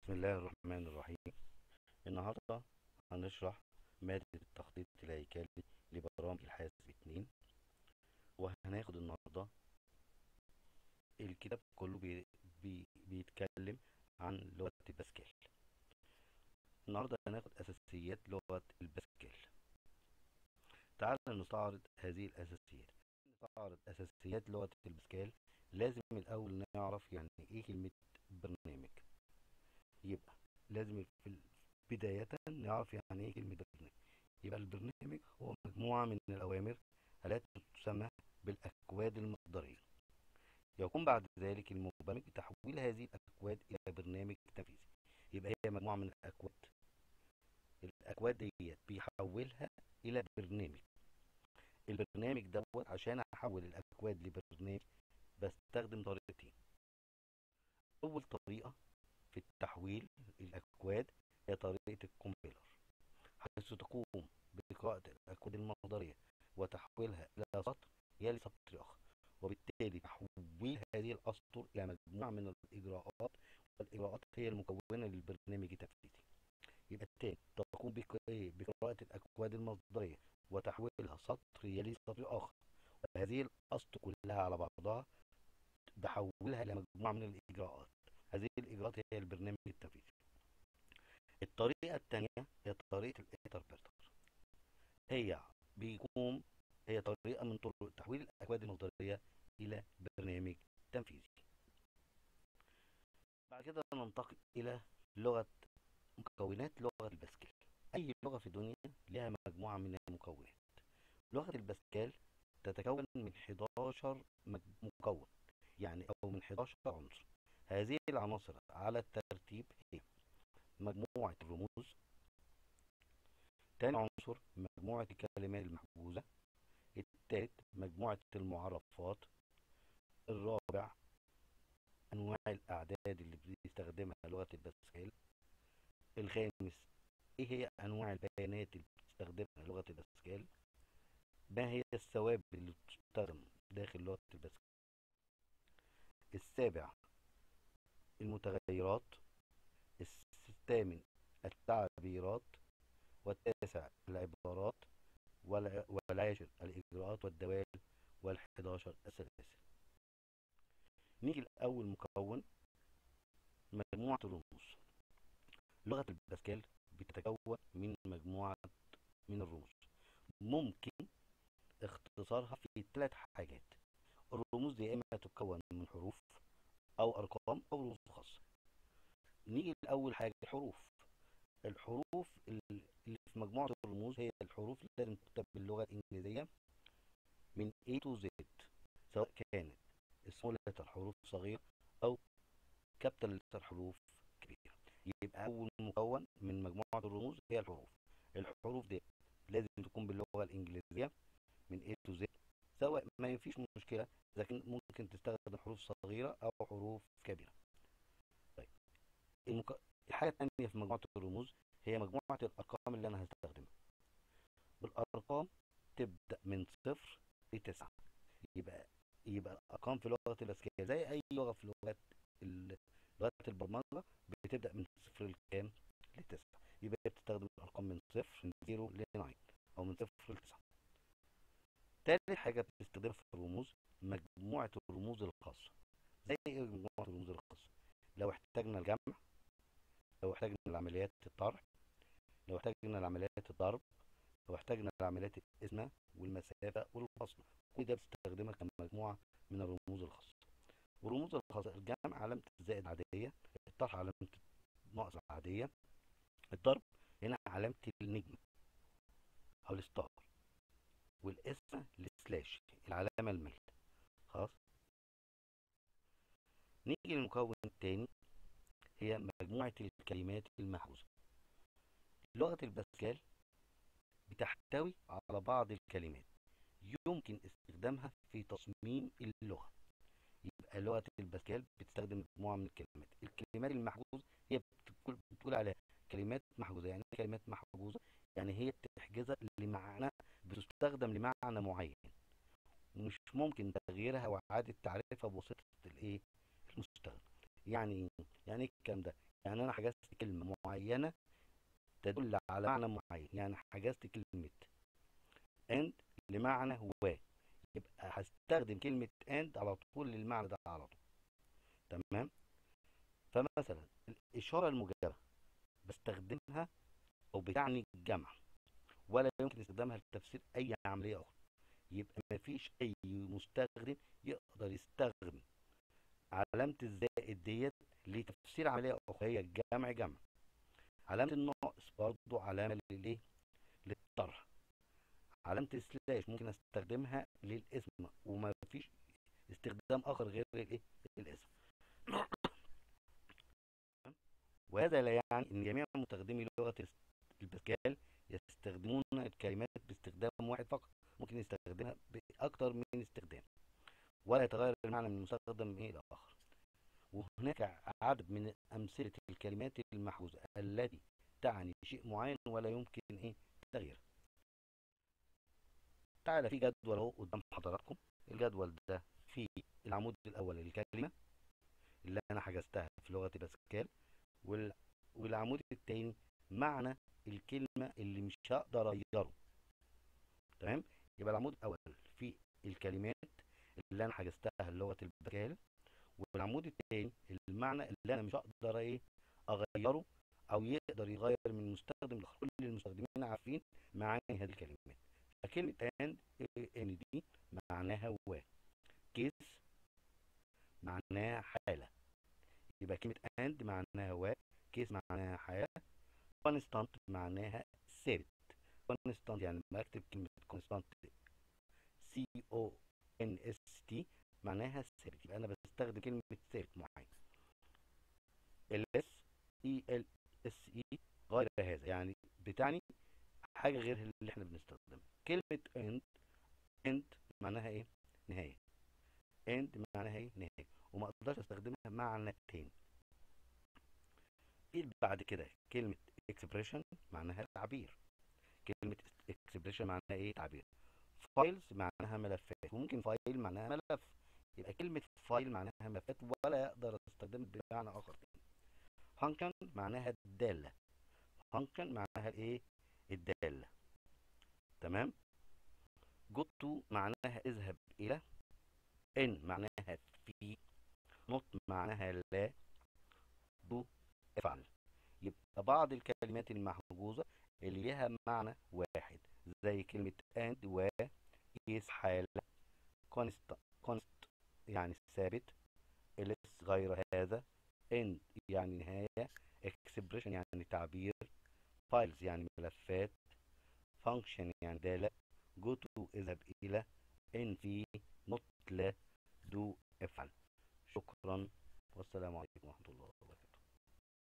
بسم الله الرحمن الرحيم النهاردة هنشرح مادة التخطيط الهيكلي لبرامج الحاسب اتنين وهناخد النهاردة الكتاب كله بي بي بيتكلم عن لغة الباسكال النهاردة هناخد أساسيات لغة الباسكال تعال نستعرض هذه الأساسيات نستعرض أساسيات لغة الباسكال لازم الأول نعرف يعني إيه كلمة برنامج يبقى لازم في بداية نعرف يعني ايه كلمة برنامج يبقى البرنامج هو مجموعة من الأوامر التي تسمى بالأكواد المصدرية يقوم بعد ذلك المبرمج بتحويل هذه الأكواد إلى برنامج تنفيذي يبقى هي مجموعة من الأكواد الأكواد ديت بيحولها إلى برنامج البرنامج دوت عشان أحول الأكواد لبرنامج بستخدم طريقتين أول طريقة في التحويل الأكواد هي طريقة الكومبيلر حيث تقوم بقراءة الأكواد المصدرية وتحويلها إلى سطر يلي سطر آخر وبالتالي تحويل هذه الأسطر إلى مجموعة من الإجراءات والإجراءات هي المكونة للبرنامج التنفيذي يبقى التاني تقوم بقراءة الأكواد المصدرية وتحويلها سطر يلي سطر آخر وهذه الأسطر كلها على بعضها بحولها إلى مجموعة من الإجراءات هذه الإجراءات هي البرنامج التنفيذي الطريقة الثانية هي طريقة الانتربرتر هي بيقوم هي طريقة من طرق تحويل الأكواد المصدرية إلى برنامج تنفيذي بعد كده ننتقل إلى لغة مكونات لغة الباسكال أي لغة في الدنيا لها مجموعة من المكونات لغة الباسكال تتكون من 11 مكون يعني أو من 11 عنصر هذه العناصر على الترتيب هي مجموعة الرموز تاني عنصر مجموعة الكلمات المحجوزة التالت مجموعة المعرفات الرابع أنواع الأعداد اللي بيستخدمها لغة الباسكال الخامس إيه هي أنواع البيانات اللي بتستخدمها لغة الباسكال ما هي الثوابت اللي بتستخدم داخل لغة الباسكال السابع المتغيرات الثامن التعبيرات والتاسع العبارات والعاشر الإجراءات والدوال والحداشر السلاسل نيجي لأول مكون مجموعة الرموز لغة الباسكال بتتكون من مجموعة من الرموز ممكن اختصارها في ثلاث حاجات الرموز دي اما تتكون من حروف او ارقام او رموز خاصة نيجي لاول حاجة الحروف الحروف اللي في مجموعة الرموز هي الحروف اللي لازم تكتب باللغة الانجليزية من A to Z سواء كانت small letter حروف صغيرة او capital letter حروف كبيرة يبقى اول مكون من مجموعة الرموز هي الحروف الحروف دي لازم تكون باللغة الانجليزية من A to Z سواء ما فيش مشكلة لكن ممكن تستخدم حروف صغيرة أو حروف كبيرة طيب المك... الحاجة الثانية في مجموعة الرموز هي مجموعة الأرقام اللي أنا هستخدمها والأرقام تبدأ من صفر لتسعة يبقى يبقى الأرقام في لغة الباسكال زي أي لغة في لغات لغات البرمجة بتبدأ من صفر لكام لتسعة يبقى بتستخدم الأرقام من صفر لزيرو لناين أو من صفر لتسعة تالت حاجة بتستخدمها في الرموز مجموعة الرموز الخاصة زي ايه مجموعة الرموز الخاصة لو احتاجنا الجمع لو احتاجنا العمليات الطرح لو احتاجنا العمليات الضرب لو احتاجنا العمليات القسمة والمسافة والفصل كل ده بتستخدمها كمجموعة من الرموز الخاصة والرموز الخاصة الجمع علامة الزائد عادية الطرح علامة الناقص عادية الضرب هنا علامة النجم أو الستار والاسم السلاش العلامة الميل خلاص نيجي للمكون الثاني هي مجموعة الكلمات المحفوظة لغة الباسكال بتحتوي على بعض الكلمات يمكن استخدامها في تصميم اللغة يبقى لغة الباسكال بتستخدم مجموعة من الكلمات الكلمات المحجوزة هي بتقول, بتقول عليها كلمات محجوزة يعني كلمات محجوزة يعني هي بتحجزها لمعنى بتستخدم لمعنى معين ومش ممكن تغييرها او اعاده تعريفها بواسطه الايه المستخدم يعني يعني ايه الكلام ده يعني انا حجزت كلمة معينة تدل على معنى معين يعني حجزت كلمة and لمعنى و يبقى هستخدم كلمة and على طول للمعنى ده على طول تمام فمثلا الإشارة الموجبة بستخدمها أو بتعني الجمع ولا يمكن استخدامها لتفسير أي عملية أخرى يبقى مفيش أي مستخدم يقدر يستخدم علامة الزائد ديت لتفسير عملية أخرى هي الجمع جمع علامة الناقص برضو علامة للإيه؟ للطرح علامة السلاش ممكن استخدمها للاسم وما فيش استخدام آخر غير الإيه؟ الاسم وهذا لا يعني أن جميع مستخدمي لغة الباسكال يستخدمون الكلمات باستخدام واحد فقط ممكن يستخدمها بأكثر من استخدام ولا يتغير المعنى من مستخدم إلى آخر وهناك عدد من أمثلة الكلمات المحفوظة التي تعني شيء معين ولا يمكن إيه تغييرها تعالى في جدول اهو قدام حضراتكم الجدول ده في العمود الأول الكلمة اللي أنا حجزتها في لغة باسكال وال... والعمود التاني معنى الكلمة اللي مش هقدر أغيره تمام يبقى العمود الأول في الكلمات اللي أنا حجزتها لغة الباسكال والعمود التاني المعنى اللي أنا مش هقدر إيه أغيره أو يقدر يغير من مستخدم لآخر كل المستخدمين عارفين معاني هذه الكلمات فكلمة and ان دي معناها و كيس معناها حالة يبقى كلمة and معناها و كيس معناها حالة constant معناها ثابت constant يعني لما اكتب كلمة constant C O N S T معناها ثابت يبقى انا بستخدم كلمة ثابت معين ال S E L S E غير هذا يعني بتعني حاجة غير اللي احنا بنستخدمها كلمة end end معناها ايه نهاية end معناها ايه نهاية وما اقدرش استخدمها معنى تاني في بعد كده كلمة expression معناها تعبير كلمة expression معناها ايه تعبير files معناها ملفات وممكن فايل معناها ملف يبقى كلمة فايل معناها ملفات ولا يقدر استخدمها بمعنى اخر تاني function معناها الدالة function معناها الايه الدالة تمام go to معناها اذهب الى in معناها في not معناها لا do افعل يبقى بعض الكلمات المحجوزة اللي ليها معنى واحد زي كلمة and و is حالة const const يعني ثابت else غير هذا end يعني نهاية expression يعني تعبير files يعني ملفات function يعني دالة go to اذهب إلى in في not لا do افعل شكرا والسلام عليكم ورحمة الله وبركاته